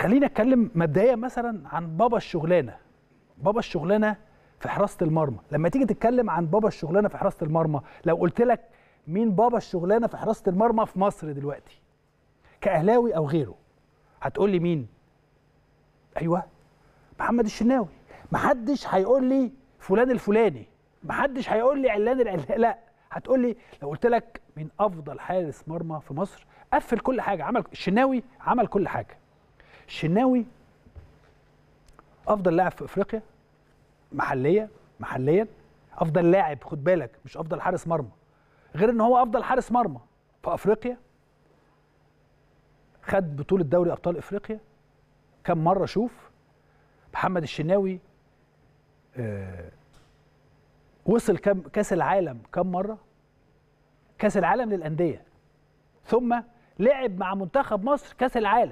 خليني اتكلم مبدئيا مثلا عن بابا الشغلانه بابا الشغلانه في حراسه المرمى لما تيجي تتكلم عن بابا الشغلانه في حراسه المرمى لو قلت لك مين بابا الشغلانه في حراسه المرمى في مصر دلوقتي كاهلاوي او غيره هتقول لي مين ايوه محمد الشناوي محدش هيقول لي فلان الفلاني محدش هيقول لي علان العلان لا هتقول لي لو قلت لك مين افضل حارس مرمى في مصر قفل كل حاجه عمل الشناوي عمل كل حاجه الشناوي افضل لاعب في افريقيا محليا محليا افضل لاعب خد بالك مش افضل حارس مرمى غير ان هو افضل حارس مرمى في افريقيا خد بطوله دوري ابطال افريقيا كم مره شوف محمد الشناوي آه وصل كم كاس العالم كم مره كاس العالم للانديه ثم لعب مع منتخب مصر كاس العالم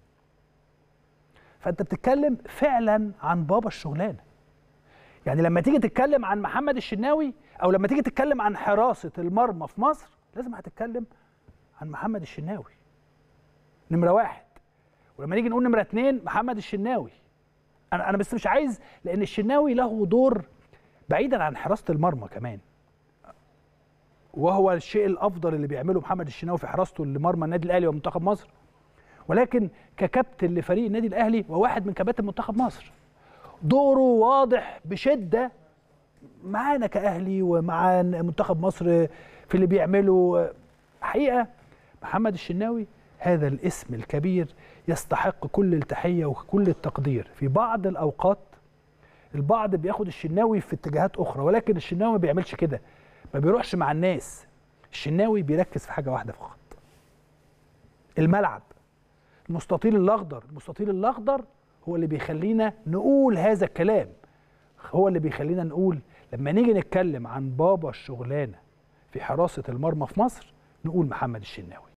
فانت بتتكلم فعلا عن بابا الشغلانه يعني لما تيجي تتكلم عن محمد الشناوي او لما تيجي تتكلم عن حراسه المرمى في مصر لازم هتتكلم عن محمد الشناوي نمره واحد ولما نيجي نقول نمره اتنين محمد الشناوي انا انا بس مش عايز لان الشناوي له دور بعيدا عن حراسه المرمى كمان وهو الشيء الافضل اللي بيعمله محمد الشناوي في حراسته لمرمى النادي الاهلي ومنتخب مصر ولكن ككابتن لفريق النادي الاهلي وواحد من كباتن منتخب مصر دوره واضح بشده معانا كاهلي ومع منتخب مصر في اللي بيعمله حقيقه محمد الشناوي هذا الاسم الكبير يستحق كل التحيه وكل التقدير في بعض الاوقات البعض بياخد الشناوي في اتجاهات اخرى ولكن الشناوي ما بيعملش كده ما بيروحش مع الناس الشناوي بيركز في حاجه واحده فقط الملعب المستطيل الاخضر المستطيل الاخضر هو اللي بيخلينا نقول هذا الكلام هو اللي بيخلينا نقول لما نيجي نتكلم عن بابا الشغلانه في حراسه المرمى في مصر نقول محمد الشناوي